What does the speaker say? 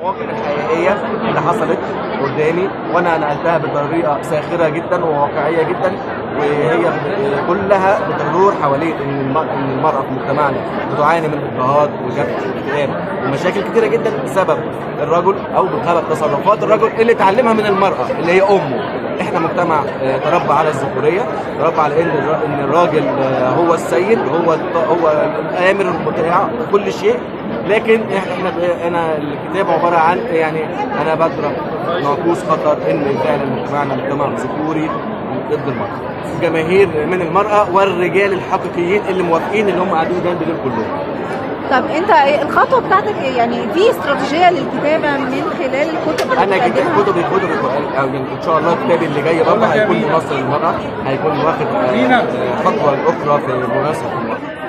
المواقف الحقيقيه اللي حصلت قدامي وانا نقلتها بطريقه ساخره جدا وواقعيه جدا وهي كلها بتدور حوالين ان الم- إن المراه في مجتمعنا بتعاني من اضطهاد وجفع واكتئاب ومشاكل كتيره جدا بسبب الرجل او بسبب تصرفات الرجل اللي اتعلمها من المراه اللي هي امه احنا مجتمع آه، تربى على الذكوريه تربى على ان الر- ان الراجل آه، هو السيد هو الط- هو الامر المطيع كل شيء لكن احنا ب- انا الكتاب عباره عن يعني انا بضرب ناقوس خطر ان فعلا مجتمعنا مجتمع ذكوري ضد المراه جماهير من المراه والرجال الحقيقيين اللي موافقين اللي هم قاعدين جنب دول كلهم طب انت الخطوه بتاعتك ايه؟ يعني في استراتيجيه للكتابه من خلال الكتب اللي انا جبت بتقدمها؟ كتبي كتبي او يعني ان شاء الله كتابي اللي جاي برضه هيكون مناصر المراه هيكون واخد آه، آه، خطوه اخرى في مناصره المراه